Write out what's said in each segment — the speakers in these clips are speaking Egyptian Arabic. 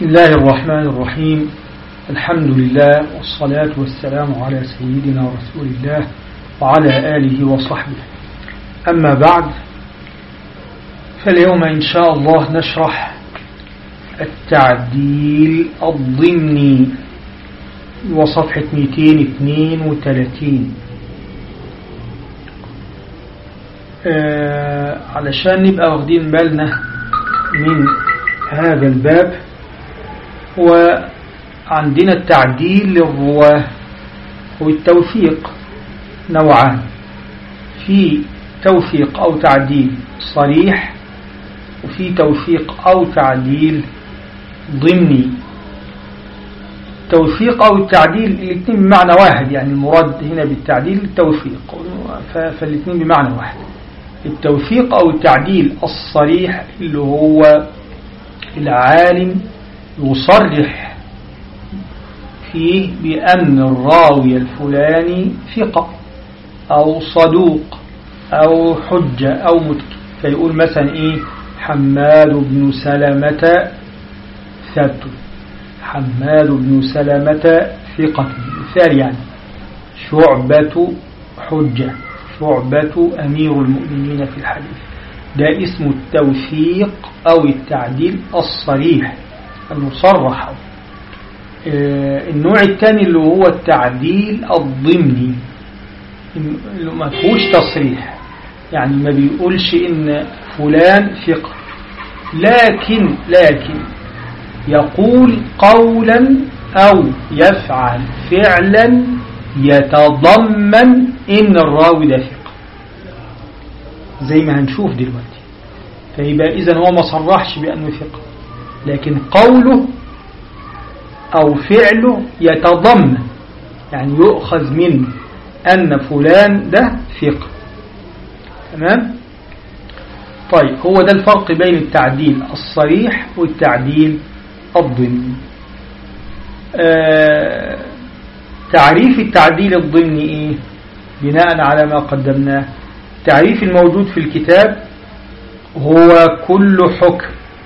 بسم الله الرحمن الرحيم الحمد لله والصلاة والسلام على سيدنا رسول الله وعلى آله وصحبه أما بعد فاليوم إن شاء الله نشرح التعديل الضمني وصفحة 232 آه علشان نبقى واخدين بالنا من هذا الباب وعندنا التعديل للرواه والتوثيق نوعان في توثيق أو تعديل صريح وفي توثيق أو تعديل ضمني التوثيق أو التعديل الاثنين بمعنى واحد يعني المراد هنا بالتعديل التوثيق فالاثنين بمعنى واحد التوثيق أو التعديل الصريح اللي هو العالم يصرح فيه بأن الراوي الفلاني ثقة أو صدوق أو حجة أو متقن فيقول مثلا إيه حماد بن سلمة ثبت حماد بن سلمة ثقة مثال يعني شعبة حجة شعبة أمير المؤمنين في الحديث ده اسم التوثيق أو التعديل الصريح المصرح النوع الثاني اللي هو التعديل الضمني اللي ما فيهوش تصريح يعني ما بيقولش ان فلان ثقة لكن لكن يقول قولا أو يفعل فعلا يتضمن ان الراوي ده ثقة زي ما هنشوف دلوقتي فيبقى إذا هو ما صرحش بأنه ثقة لكن قوله أو فعله يتضمن يعني يؤخذ منه أن فلان ده ثقة تمام طيب هو ده الفرق بين التعديل الصريح والتعديل الضمني آه تعريف التعديل الضمني إيه بناء على ما قدمناه التعريف الموجود في الكتاب هو كل حكم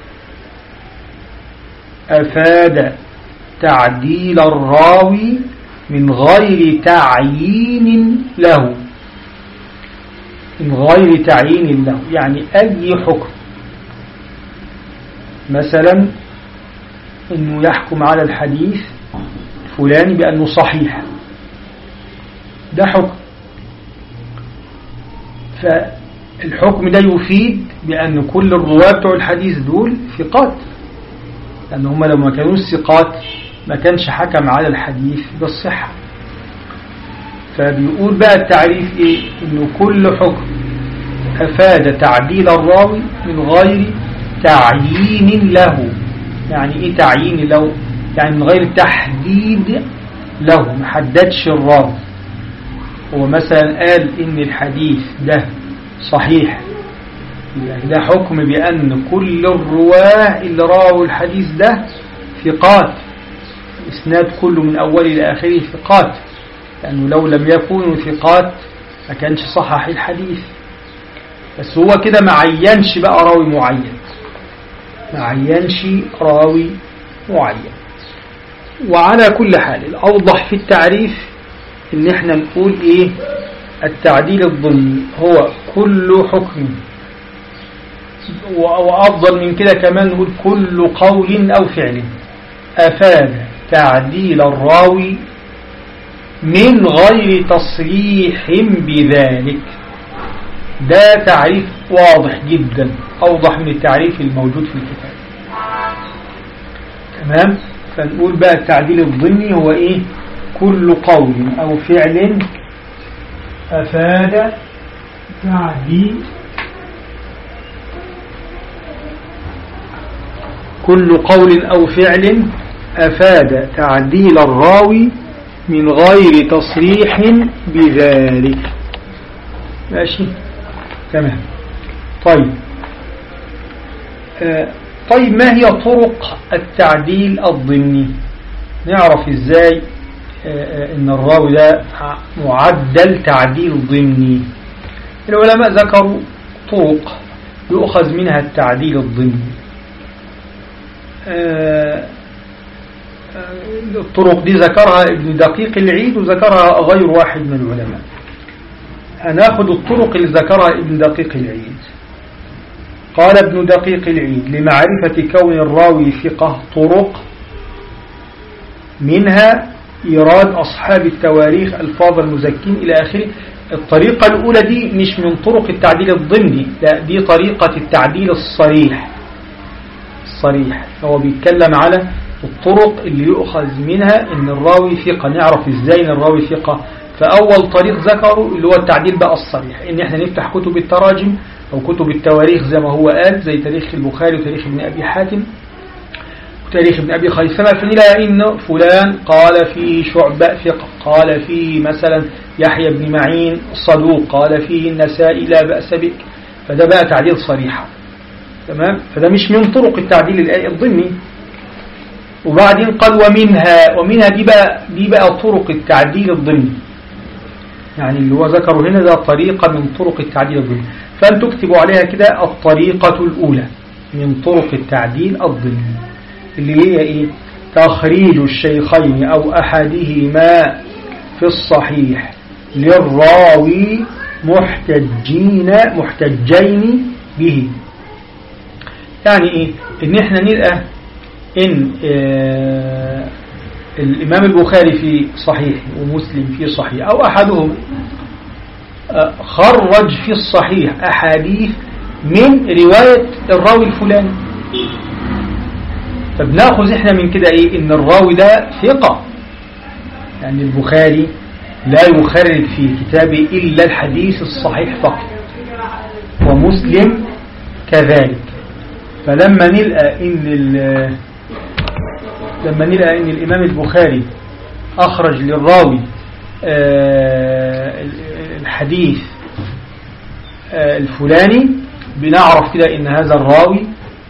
أفاد تعديل الراوي من غير تعيين له من غير تعيين له يعني أي حكم مثلا أنه يحكم على الحديث الفلاني بأنه صحيح ده حكم فالحكم ده يفيد بأن كل الرواة بتوع الحديث دول ثقات لأن هم لو ما كانوش ثقات ما كانش حكم على الحديث بالصحة فبيقول بقى التعريف إيه إنه كل حكم أفاد تعديل الراوي من غير تعيين له يعني إيه تعيين له يعني من غير تحديد له ما حددش الراوي هو مثلا قال إن الحديث ده صحيح يعني ده حكم بأن كل الرواه اللي راوا الحديث ده ثقات إسناد كله من أول إلى آخره ثقات لأنه لو لم يكونوا ثقات ما كانش صحح الحديث بس هو كده ما عينش بقى راوي معين ما عينش راوي معين وعلى كل حال الأوضح في التعريف إن احنا نقول إيه التعديل الضمني هو كل حكم وأفضل من كده كمان نقول كل قول أو فعل أفاد تعديل الراوي من غير تصريح بذلك ده تعريف واضح جدا أوضح من التعريف الموجود في الكتاب تمام فنقول بقى التعديل الضمني هو إيه كل قول أو فعل أفاد تعديل كل قول أو فعل أفاد تعديل الراوي من غير تصريح بذلك ماشي تمام طيب آه طيب ما هي طرق التعديل الضمني نعرف ازاي آه ان الراوي ده معدل تعديل ضمني العلماء ذكروا طرق يؤخذ منها التعديل الضمني الطرق دي ذكرها ابن دقيق العيد وذكرها غير واحد من العلماء هناخد الطرق اللي ذكرها ابن دقيق العيد قال ابن دقيق العيد لمعرفة كون الراوي ثقة طرق منها إيراد أصحاب التواريخ الفاظ المزكين إلى آخره الطريقة الأولى دي مش من طرق التعديل الضمني لا دي طريقة التعديل الصريح الصريح هو بيتكلم على الطرق اللي يؤخذ منها ان الراوي ثقة نعرف ازاي ان الراوي ثقة فأول طريق ذكره اللي هو التعديل بقى الصريح ان احنا نفتح كتب التراجم او كتب التواريخ زي ما هو قال زي تاريخ البخاري وتاريخ ابن أبي حاتم وتاريخ ابن أبي خيثمة فنلاقي ان فلان قال فيه شعبة ثقة قال فيه مثلا يحيى بن معين صدوق قال فيه النسائي لا بأس بك فده بقى تعديل صريحة تمام فده مش من طرق التعديل الضمني وبعدين قال ومنها ومنها دي بقى دي بقى طرق التعديل الضمني يعني اللي هو ذكره هنا ده طريقة من طرق التعديل الضمني فأن تكتبوا عليها كده الطريقة الأولى من طرق التعديل الضمني اللي هي إيه تخريج الشيخين أو أحدهما في الصحيح للراوي محتجين محتجين به يعني إيه إن إحنا نلقى إن آه الإمام البخاري في صحيح ومسلم في صحيح أو أحدهم آه خرج في الصحيح أحاديث من رواية الراوي الفلاني فبناخذ احنا من كده ايه ان الراوي ده ثقة يعني البخاري لا يخرج في كتابه إلا الحديث الصحيح فقط ومسلم كذلك فلما نلقى ان لما نلقى ان الامام البخاري اخرج للراوي الحديث الفلاني بنعرف كده ان هذا الراوي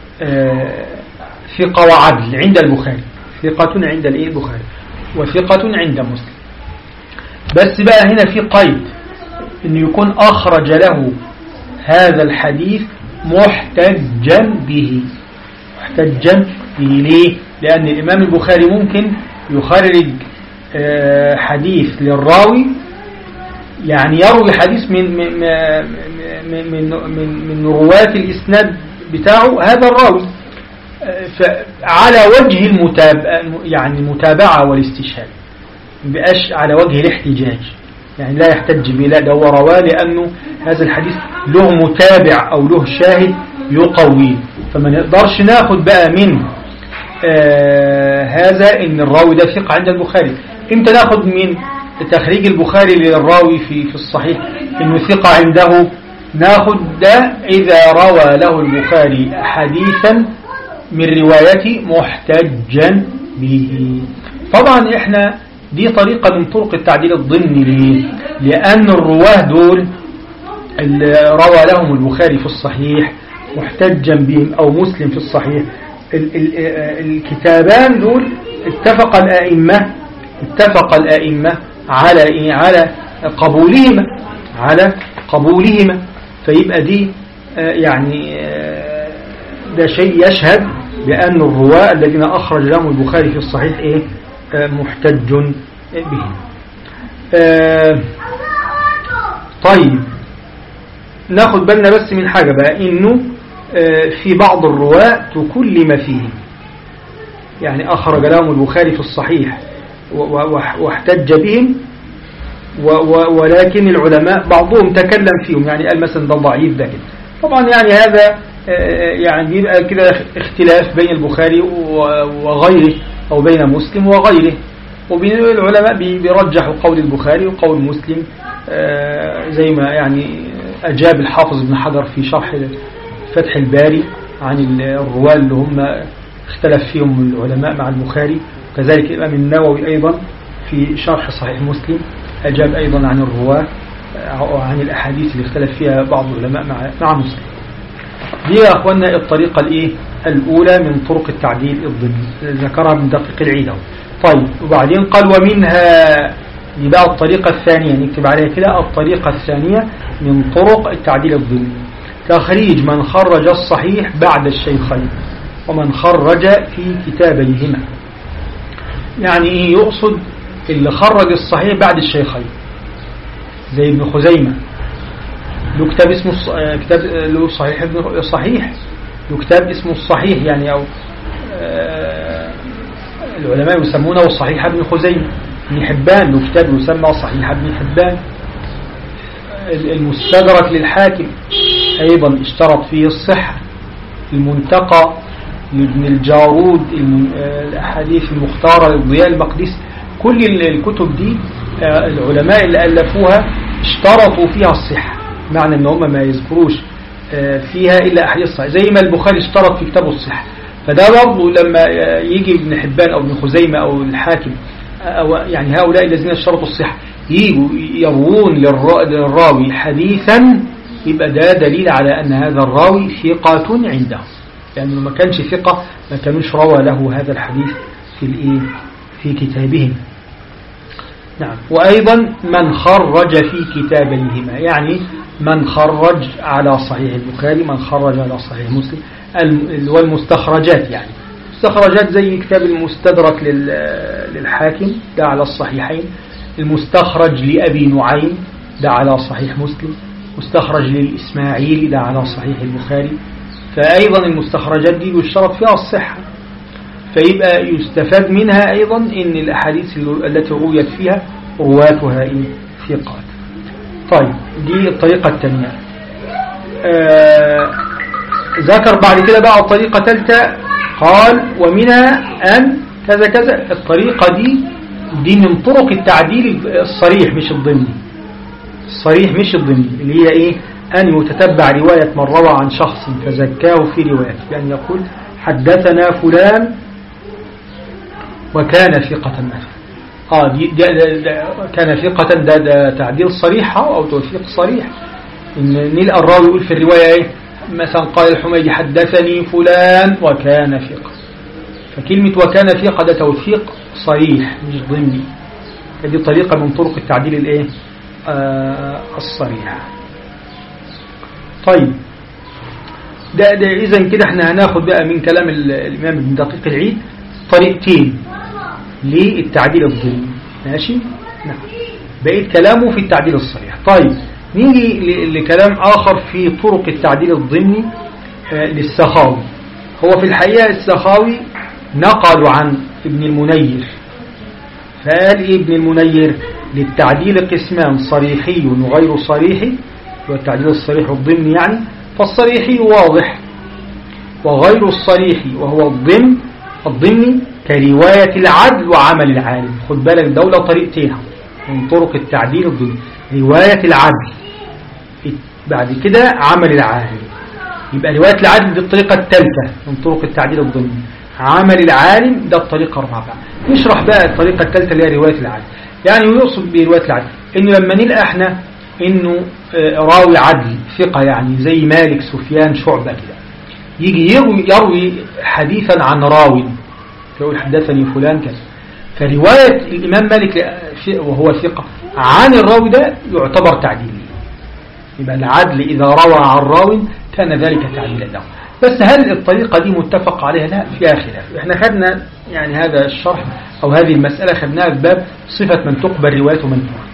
ثقة وعدل عند البخاري ثقة عند الايه البخاري وثقة عند مسلم بس بقى هنا في قيد ان يكون اخرج له هذا الحديث محتجا به محتجا به ليه لأن الإمام البخاري ممكن يخرج حديث للراوي يعني يروي حديث من من من من, من, من رواة الإسناد بتاعه هذا الراوي على وجه المتابعة يعني المتابعة والاستشهاد بقاش على وجه الاحتجاج يعني لا يحتج به لا ده هو رواه لأنه هذا الحديث له متابع أو له شاهد يقويه فما نقدرش ناخد بقى من آه هذا ان الراوي ده ثقة عند البخاري امتى ناخد من تخريج البخاري للراوي في في الصحيح انه ثقة عنده ناخد ده اذا روى له البخاري حديثا من روايته محتجا به طبعا احنا دي طريقة من طرق التعديل الضمني ليه لان الرواه دول اللي روى لهم البخاري في الصحيح محتجا بهم او مسلم في الصحيح ال ال الكتابان دول اتفق الأئمة اتفق الأئمة على إيه على قبولهما على قبولهما فيبقى دي يعني ده شيء يشهد بأن الرواة الذين أخرج لهم البخاري في الصحيح إيه محتج به طيب ناخد بالنا بس من حاجة بقى إنه في بعض الرواة تكلم فيه يعني أخرج لهم البخاري في الصحيح واحتج بهم ولكن العلماء بعضهم تكلم فيهم يعني قال مثلا ده ضعيف ده كده طبعا يعني هذا يعني بيبقى كده اختلاف بين البخاري وغيره أو بين مسلم وغيره وبين العلماء بيرجحوا قول البخاري وقول مسلم زي ما يعني أجاب الحافظ ابن حجر في شرح فتح الباري عن الرواة اللي هم اختلف فيهم العلماء مع البخاري وكذلك الإمام النووي أيضا في شرح صحيح مسلم أجاب أيضا عن الرواة عن الأحاديث اللي اختلف فيها بعض العلماء مع مع مسلم دي يا أخوانا الطريقة الإيه الأولى من طرق التعديل الضمني ذكرها من دقيق العيد طيب وبعدين قال ومنها يبقى الطريقة الثانية نكتب عليها كده الطريقة الثانية من طرق التعديل الضمني تخريج من خرج الصحيح بعد الشيخين ومن خرج في كتابيهما يعني إيه يقصد اللي خرج الصحيح بعد الشيخين زي ابن خزيمة له كتاب اسمه كتاب له صحيح ابن صحيح له كتاب اسمه الصحيح يعني أو العلماء يسمونه صحيح ابن خزيمة ابن حبان له كتاب يسمى صحيح ابن حبان المستدرك للحاكم أيضا اشترط فيه الصحة المنتقى لابن الجارود الأحاديث المختارة للضياء المقدس كل الكتب دي العلماء اللي ألفوها اشترطوا فيها الصحة معنى ان هم ما يذكروش فيها إلا أحاديث صحيحة زي ما البخاري اشترط في كتابه الصحة فده برضه لما يجي ابن حبان أو ابن خزيمة أو الحاكم أو يعني هؤلاء الذين اشترطوا الصحة يجوا يروون للراوي حديثا يبقى ده دليل على أن هذا الراوي ثقة عنده لأنه يعني ما كانش ثقة ما كانوش روى له هذا الحديث في الإيه في كتابهم نعم وأيضا من خرج في كتابيهما يعني من خرج على صحيح البخاري من خرج على صحيح مسلم والمستخرجات يعني مستخرجات زي كتاب المستدرك للحاكم ده على الصحيحين المستخرج لأبي نعيم ده على صحيح مسلم مستخرج للإسماعيلي ده على صحيح البخاري فأيضا المستخرجات دي يشترط فيها الصحة فيبقى يستفاد منها أيضا إن الأحاديث التي رويت فيها رواتها إيه ثقات طيب دي الطريقة الثانية آه ذكر بعد كده بقى الطريقة ثالثة قال ومنها أن كذا كذا الطريقة دي دي من طرق التعديل الصريح مش الضمني الصريح مش الضمني اللي هي إيه أن يتتبع رواية من روى عن شخص فزكاه في روايته بأن يقول حدثنا فلان وكان ثقة مثلا آه دي دي كان ثقة ده, ده تعديل صريح أو توثيق صريح إن نلقى الراوي يقول في الرواية إيه مثلا قال الحميدي حدثني فلان وكان ثقة فكلمة وكان ثقة ده توثيق صريح مش ضمني هذه طريقة من طرق التعديل الايه آه الصريحة طيب ده, ده إذا كده احنا هناخد بقى من كلام الإمام ابن دقيق العيد طريقتين للتعديل الضمني ماشي نعم بقيت كلامه في التعديل الصريح طيب نيجي لكلام آخر في طرق التعديل الضمني للسخاوي هو في الحقيقة السخاوي نقل عن ابن المنير فقال إيه ابن المنير للتعديل قسمان صريحي وغير صريحي والتعديل الصريح الضمني يعني فالصريحي واضح وغير الصريحي وهو الضمن الضمني كرواية العدل وعمل العالم خد بالك دولة طريقتين من طرق التعديل الضمني رواية العدل بعد كده عمل العالم يبقى رواية العدل دي الطريقة الثالثة من طرق التعديل الضمني عمل العالم ده الطريقة الرابعة نشرح بقى الطريقة الثالثة اللي هي رواية العدل يعني يقصد برواية العدل انه لما نلقى احنا انه راوي عدل ثقة يعني زي مالك سفيان شعبة كده يجي يروي, يروي حديثا عن راوي يقول حدثني فلان كذا فرواية الإمام مالك وهو ثقة عن الراوي ده يعتبر تعديل يبقى العدل إذا روى عن راوي كان ذلك تعديلا له بس هل الطريقة دي متفق عليها لا فيها خلاف احنا خدنا يعني هذا الشرح أو هذه المسألة خدناها في باب صفة من تقبل روايته من ترد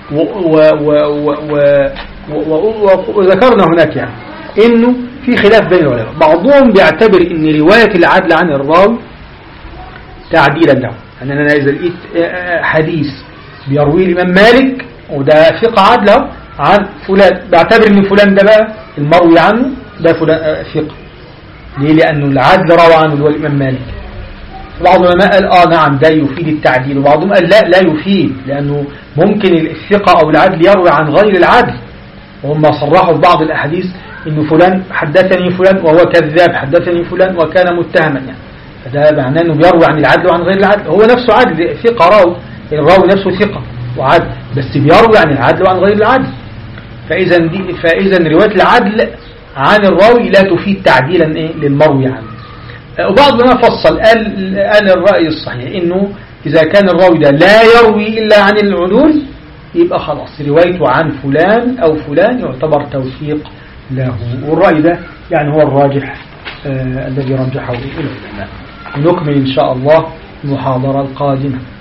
وذكرنا هناك يعني انه في خلاف بين العلماء بعضهم بيعتبر ان رواية العدل عن الراوي تعديلا له يعني انا اذا لقيت حديث بيرويه الامام مالك وده ثقة عدله عن فلان بعتبر ان فلان ده بقى المروي عنه ده فلان ثقة ليه لانه العدل روى عنه اللي هو الامام مالك بعض العلماء قال اه نعم ده يفيد التعديل وبعضهم قال لا لا يفيد لانه ممكن الثقة او العدل يروي عن غير العدل وهم صرحوا في بعض الاحاديث انه فلان حدثني فلان وهو كذاب حدثني فلان وكان متهما يعني فده معناه انه بيروي عن العدل وعن غير العدل هو نفسه عدل ثقة راوي الراوي نفسه ثقة وعدل بس بيروي عن العدل وعن غير العدل فاذا دي فاذا روايه العدل عن الراوي لا تفيد تعديلا ايه للمروي عنه وبعض ما فصل قال قال الرأي الصحيح انه اذا كان الراوي ده لا يروي الا عن العدول يبقى خلاص روايته عن فلان او فلان يعتبر توثيق له والرأي ده يعني هو الراجح آه الذي رجحه العلماء نكمل ان شاء الله المحاضرة القادمة